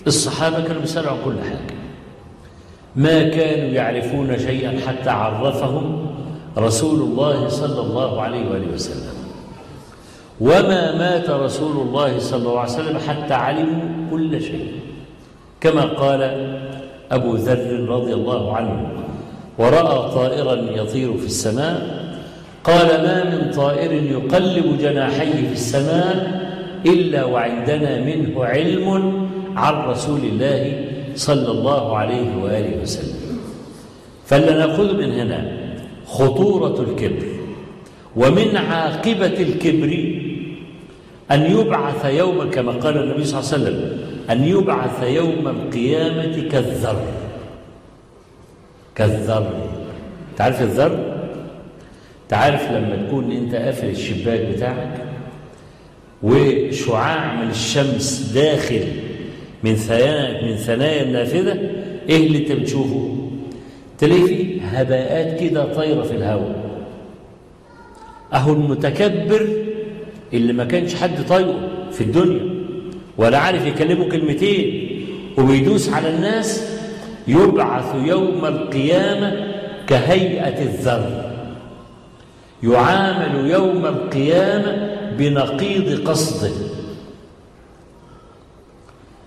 الصحابة كانوا بيسألوا عن كل حاجة ما كانوا يعرفون شيئا حتى عرفهم رسول الله صلى الله عليه وآله وسلم وما مات رسول الله صلى الله عليه وسلم حتى علموا كل شيء كما قال أبو ذر رضي الله عنه ورأى طائرا يطير في السماء قال ما من طائر يقلب جناحيه في السماء إلا وعندنا منه علم عن رسول الله صلى الله عليه وآله وسلم فلا نأخذ من هنا خطورة الكبر ومن عاقبة الكبر أن يبعث يوم كما قال النبي صلى الله عليه وسلم أن يبعث يوم القيامة كالذر كالذر تعرف الذر تعرف لما تكون انت قافل الشباك بتاعك وشعاع من الشمس داخل من ثنايا من ثنايا النافذه ايه اللي انت بتشوفه تلاقي فيه هباءات كده طايره في الهواء اهو المتكبر اللي ما كانش حد طايقه في الدنيا ولا عارف يكلمه كلمتين وبيدوس على الناس يبعث يوم القيامه كهيئه الذر يعامل يوم القيامه بنقيض قصده